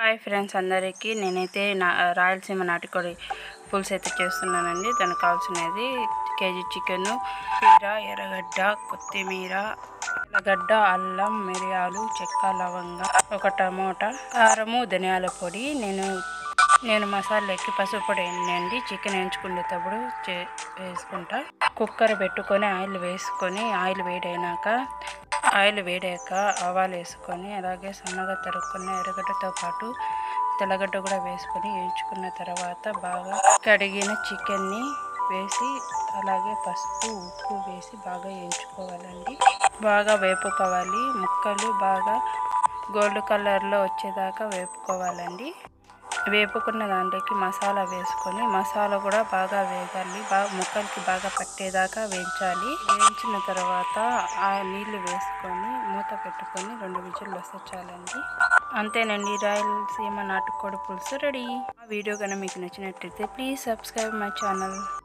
hi friends అందరికీ నేనైతే నా రాయలసీమ నాటుకోడి పులుసు అయితే చేస్తున్నానండి దానికి కావాల్సినది కేజీ చికెన్ కీర ఎర్రగడ్డ కొత్తిమీర ఎర్రగడ్డ అల్లం మిరియాలు చెక్క లవంగ ఒక టమోటా కారము ధనియాల పొడి నేను నేను మసాలాకి పసుపు పొడి వేయండి చికెన్ వేయించుకునేటప్పుడు చే వేసుకుంటా కుక్కర్ పెట్టుకొని ఆయిల్ వేసుకొని ఆయిల్ వేడైనాక ఆయిల్ వేడాక ఆవాలు వేసుకొని అలాగే సన్నగా తరుక్కున్న ఎర్రగడ్డతో పాటు తెల్లగడ్డ కూడా వేసుకొని వేయించుకున్న తర్వాత బాగా కడిగిన చికెన్ని వేసి అలాగే పసుపు ఉప్పు వేసి బాగా వేయించుకోవాలండి బాగా వేపుకోవాలి ముక్కలు బాగా గోల్డ్ కలర్లో వచ్చేదాకా వేపుకోవాలండి వేపుకున్న దాంట్లోకి మసాలా వేసుకొని మసాలా కూడా బాగా వేగాలి బాగా ముక్కలకి బాగా పట్టేదాకా వేయించాలి వేయించిన తర్వాత ఆ నీళ్లు వేసుకొని మూత పెట్టుకొని రెండు విజిల్లు వస్తే చాలండి అంతేనండి రాయలసీమ నాటుకోడి పులుసు రెడీ ఆ వీడియో కనుక మీకు నచ్చినట్లయితే ప్లీజ్ సబ్స్క్రైబ్ మై ఛానల్